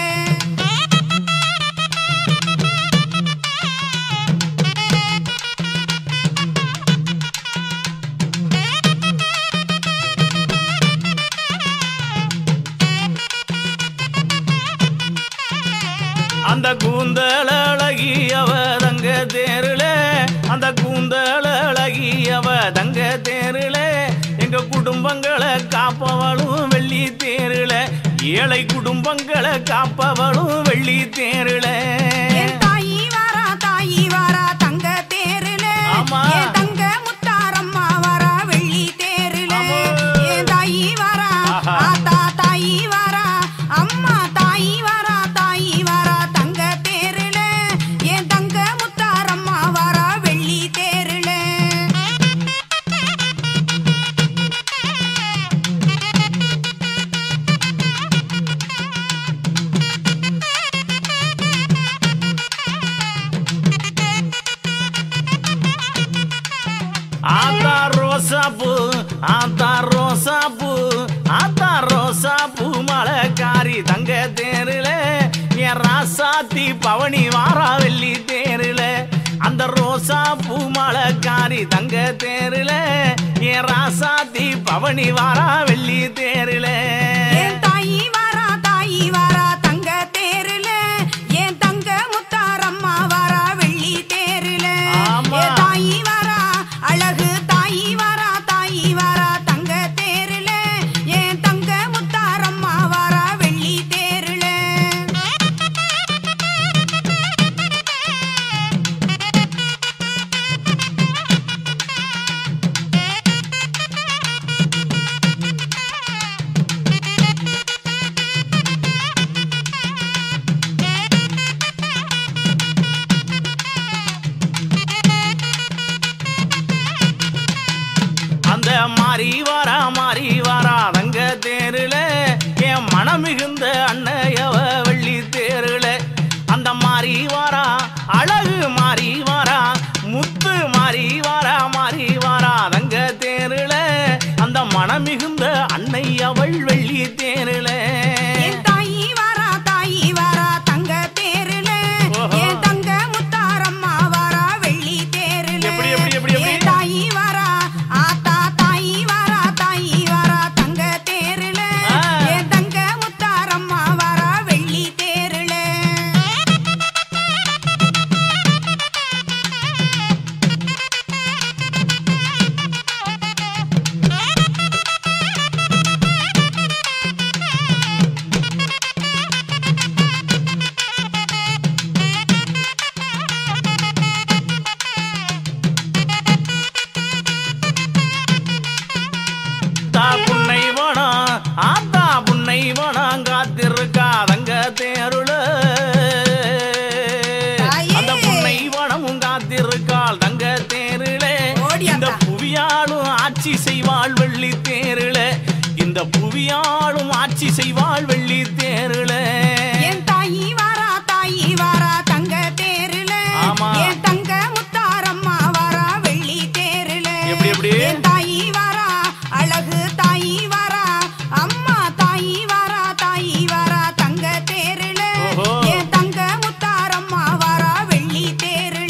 அந்த கூந்தல் அழகி அவ தங்க தேருல அந்த கூந்தல் அழகி அவ தங்க தேருல எங்க குடும்பங்களை காப்பவளும் வெள்ளி தேருல ஏழை குடும்பங்களை காப்பவளும் வெள்ளி தேருல என் தாயி வாரா தாயி வாரா தங்க தேருல ஆமா. என் தங்க முத்தாரம்மா வாரா வெள்ளி தேருல ஆமா. என் தாயி வாரா ஆஹா. ஆத்தா தாயி வாரா அம்மா தாயி வாரா தாயி வாரா தங்க தேருல என் தங்க முத்தாரம்மா வாரா வெள்ளி தேருல ஆத்தா ரோசாப்பூ ஆத்தா ரோசாப்பூ ஆத்தா ரோசாப்பூ மலைக்காரி தங்க தேருல என் ராசாத்தி பவனி வாரா வெள்ளி தேருல அந்த ரோசா பூ மலைக்காரி தங்க தேருல என் ராசாத்தி பவனி வாரா வெள்ளி தேருல என் தாயி வாரா தாயி வாரா தங்க தேருல என் தங்க முத்தாரம்மா வாரா வெள்ளி தேருல ஆமா. என் தாயி வாரா அழகு தாயி வாரா தாயி வாரா தங்க தேருல என் தங்க முத்தாரம்மா வாரா வெள்ளி தேருல அந்த மாறி வாரா மாறி வாரா தங்க தேருல என் மனம் மிகுந்த அன்னையவ வெள்ளி தேருல அந்த மாறி வாரா அழகு மாறி வாரா முத்து மாறி வாரா மாறி வாரா தங்க தேருல அந்த மனம் மிகுந்த அன்னை அவள் வெள்ளி தேருல என் தாயி வாரா தாயி வாரா தங்க தேருல ஓஹோ. என் தங்க முத்தாரம்மா வாரா வெள்ளி தேருல எப்படி, எப்படி, எப்படி, எப்படி? என் தாயி வாரா ஆத்தா தாயி வாரா தாயி வாரா தங்க தேருல ஆ. என் தங்க முத்தாரம்மா வாரா வெள்ளி தேருல ஆட்சி செய்வாள் வெள்ளி தேருள இந்த புவியாளும் ஆட்சி செய்வாள் வெள்ளி தேருள என் தாயி வாரா தாயி வாரா தங்க தேருல ஆமா. என் தங்க முத்தாரம்மா வாரா வெள்ளி தேருல எப்படி, எப்படி? என் தாயி வாரா அழகு தாயி வாரா அம்மா தாயி வாரா தாயி வாரா தங்க தேருல ஓஹோ. என் தங்க முத்தாரம்மா வாரா வெள்ளி தேருல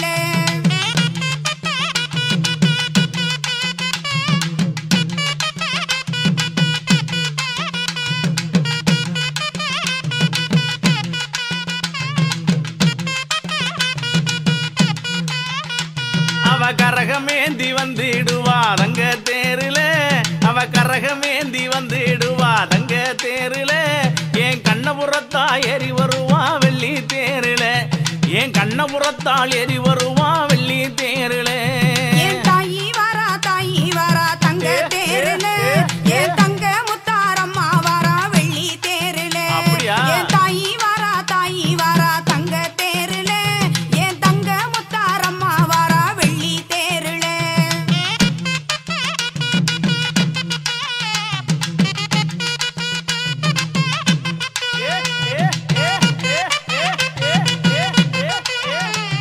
அவ கரகமேந்தி வந்திடுவா தங்க தேருல அவ கரகமேந்தி வந்திடுவா தங்க தேருல என் கண்ணபுரத்தா ஏறி வருவா வெள்ளி தேருல என் கண்ணபுரத்தால் ஏறி வருவா வெள்ளி தேருல என் தாயி வாரா தாயி வாரா தங்க தேருல என் தங்க முத்தாரம்மா வாரா வெள்ளி தேருல அப்படியா? என் தாயி வாரா தாயி வாரா தங்க தேருல என் தங்க முத்தாரம்மா வாரா வெள்ளி தேருல ஏ, ஏ, ஏ, ஏ, ஏ, ஏ, ஏ, ஏ, ஏ.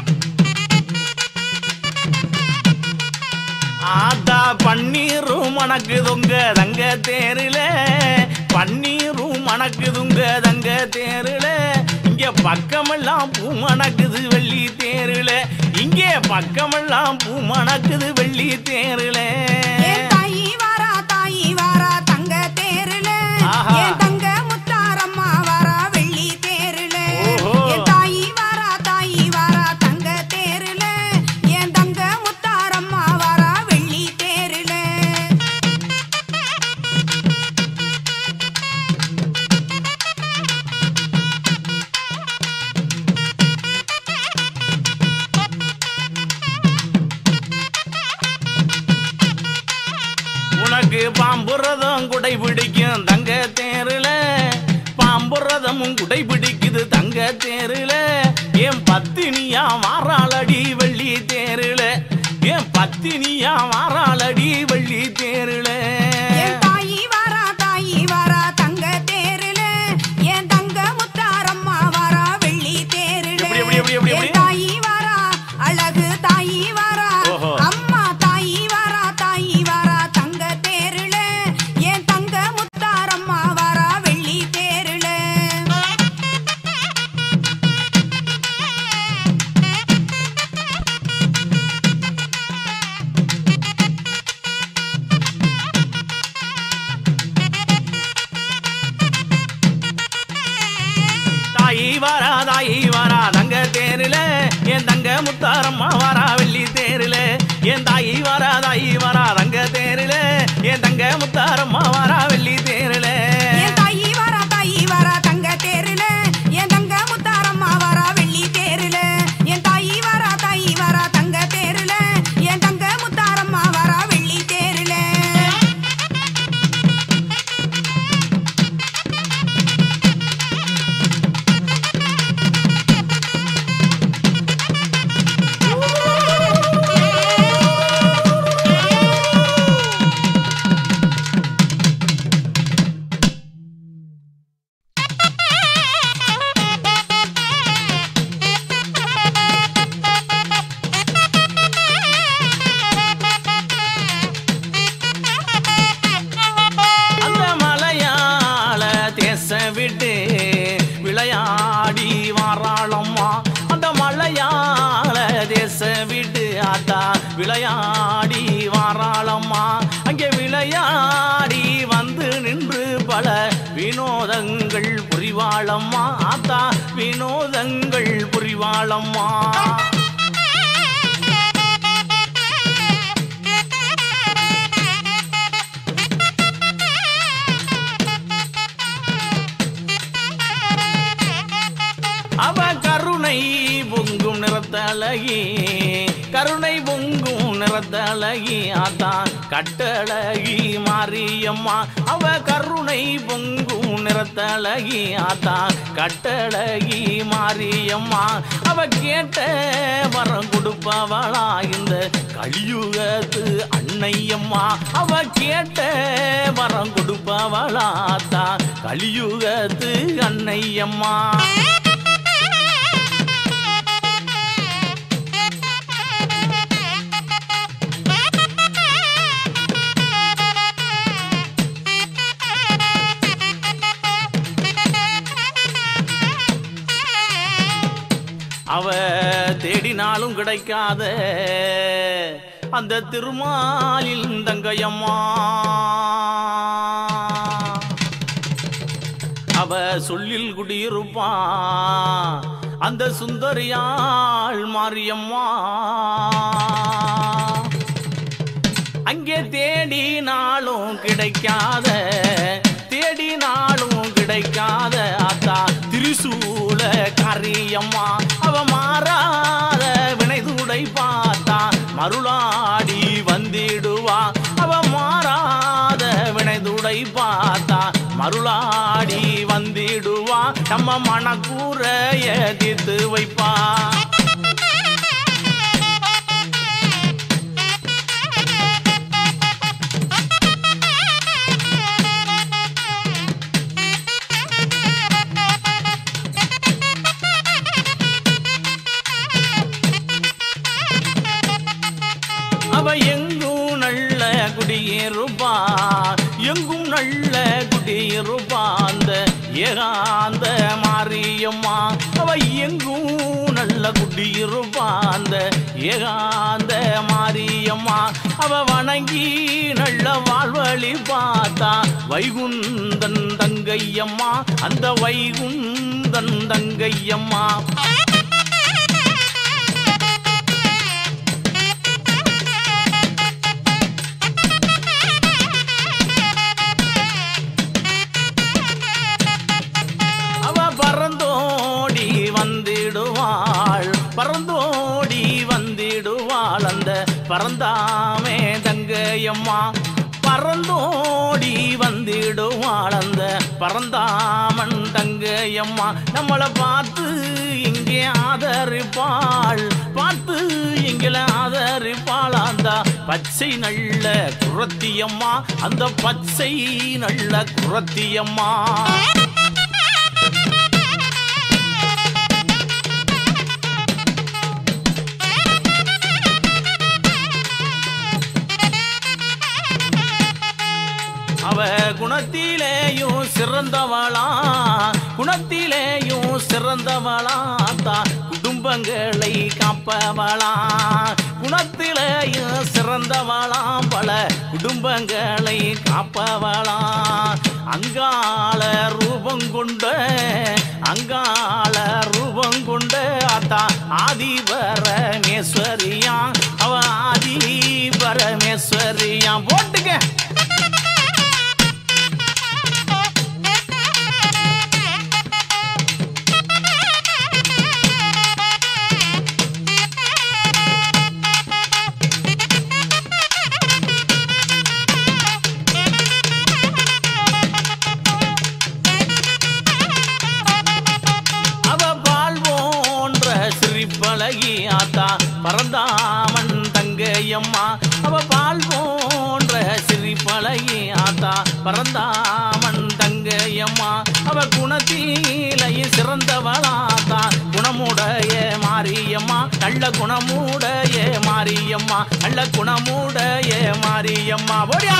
ஆத்தா பன்னீரும் மணக்குதுங்க தங்க தேருல பன்னீரும் மணக்குதுங்க தங்க தேருல இங்க பக்கமெல்லாம் பூ மணக்குது வெள்ளி தேருல இங்கே பக்கமெல்லாம் பூ மணக்குது வெள்ளி தேருல என் தாயி வாரா தாயி வாரா தங்க தேருல ஆஹா. என் தங்க முத்தாரம்மா வாரா வெள்ளி தேருல ஓஹோ. என் தாயி வாரா தாயி வாரா தங்க தேருல என் தங்க முத்தாரம்மா வாரா வெள்ளி தேருல உனக்கு பாம்புரதம் குடை பிடிக்கும் தங்க தேருல பாம்புரதமும் குடை பிடிக்குது தங்க தேருல என் பத்தினியா மாறாளடி வெள்ளி தேருல என் பத்தினியா மாறாளடி வெள்ளி தேருல என் தாயி வாரா தாயி வாரா தங்க தேருல என் தங்க முத்தாரம்மா வாரா வெள்ளி தேருல எப்படி, எப்படி, எப்படி, எப்படி, எப்படி? என் தாயி வாரா அழகு தாயி வாரா ஓஹோ. அம்மா தாயி வாரா தாயி வாரா தங்க தேருல என் தங்க முத்தாரம்மா வாரா வெள்ளி தேருல தாயி வாரா தாயி வாரா தங்க தேருல என் தங்க முத்தாரம்மா வாரா வெள்ளி தேருல என் தாயி வாரா தாயி வாரா தங்க தேருல என் தங்க முத்தாரம்மா வாரா வெள்ளி தேருல என் தாயி வாரா தாயி வாரா தங்க தேருல என் தங்க முத்தாரம்மா வாரா வெள்ளி தேருல என் தாயி வாரா தாயி வாரா தங்க தேருல என் தங்க முத்தாரம்மா வாரா வெள்ளி தேருல அந்த மலையாள தேச விட்டு விளையாடி வாராளம்மா அந்த மலையாள தேச விட்டு ஆத்தா விளையாடி வாராளம்மா அங்கே விளையாடி வந்து நின்று பல வினோதங்கள் புரிவாளம்மா ஆத்தா வினோதங்கள் புரிவாளம்மா அவ கருணை பொங்கும் நிறத்தழகி கருணை பொங்கும் நிறத்தழகி ஆத்தான் கட்டழகி மாரியம்மா அவ கருணை பொங்கும் நிறத்தழகி ஆத்தான் கட்டழகி மாரியம்மா அவ கேட்ட வரம் கொடுப்பவளா இந்த கலியுகத்து அன்னையம்மா அவ கேட்ட வரம் கொடுப்பவளா தான் கலியுகத்து அன்னையம்மா அவ தேடினாலும் கிடைக்காத அந்த திருமாலில் தங்கையம்மா அவ சொல்லில் குடியிருப்பா அந்த சுந்தரியாள் மாரியம்மா அங்கே தேடினாலும் கிடைக்காத தேடினாலும் கிடைக்காத அத்தா திரிசூல காரியம்மா அவ மாறாத வினைதுடை பார்த்தா மருளாடி வந்திடுவா அவ மாறாத வினைதுடை பார்த்தா மருளாடி வந்திடுவா நம்ம மனக்கூறைய தீர்த்து வைப்பா அவ எங்கும் நல்ல குடியிருப்பா எங்கும் நல்ல குடியிருப்பா அந்த ஏகாந்த மாரியம்மா அவ எங்கும் நல்ல குடியிருப்பா அந்த ஏகாந்த மாரியம்மா அவ வணங்கி நல்ல வாழ்வழி பார்த்தா வைகுந்தன் தங்கையம்மா அந்த வைகுந்தன் தங்கையம்மா அவ பறந்தோடி வந்திடுவாள் பறந்தோடி வந்திடுவாள் அந்த பறந்தாமே தங்கையம்மா பறந்தோடி வந்திடுவாள் அந்த பறந்தாமன் தங்கையம்மா நம்மளை பார்த்து இங்கே ஆதரிப்பாள் பார்த்து எங்களை ஆதரிப்பாள் அந்த பச்சை நல்ல குரத்தியம்மா அந்த பச்சை நல்ல குரத்தியம்மா அவ குணத்திலேயும் சிறந்தவளா குணத்திலேயும் சிறந்தவளா தான் குடும்பங்களை காப்பவளா குணத்திலேயும் சிறந்தவளா பல குடும்பங்களை காப்பவளா அங்காள ரூபம் கொண்ட அங்காள ரூபம் கொண்ட அத்தா ஆதி பரமேஸ்வரியா அவ ஆதி பரமேஸ்வரியா போட்டுக்க அவ பால் போன்ற சிரிப்பழகி ஆத்தா பரந்தாமன் தங்கையம்மா அவ பால் போன்ற சிரிப்பழகி ஆத்தா பரந்தாமன் தங்கையம்மா அவ குணத்திலேயே சிறந்தவளாத்தா குணமுடைய மாரியம்மா நல்ல குணமுடைய மாரியம்மா நல்ல குணமுடைய மாரியம்மா ஓடியா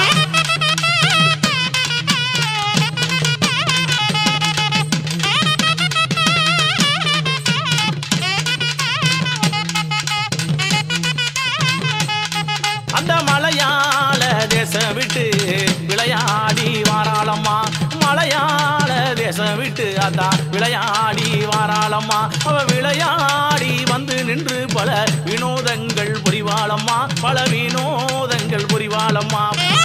அந்த மலையாள தேசம் விட்டு விளையாடி வாராளம்மா மலையாள தேசம் விட்டு அதான் விளையாடி வாராளம்மா அவ விளையாடி வந்து நின்று பல வினோதங்கள் புரிவாளம்மா பல வினோதங்கள் புரிவாளம்மா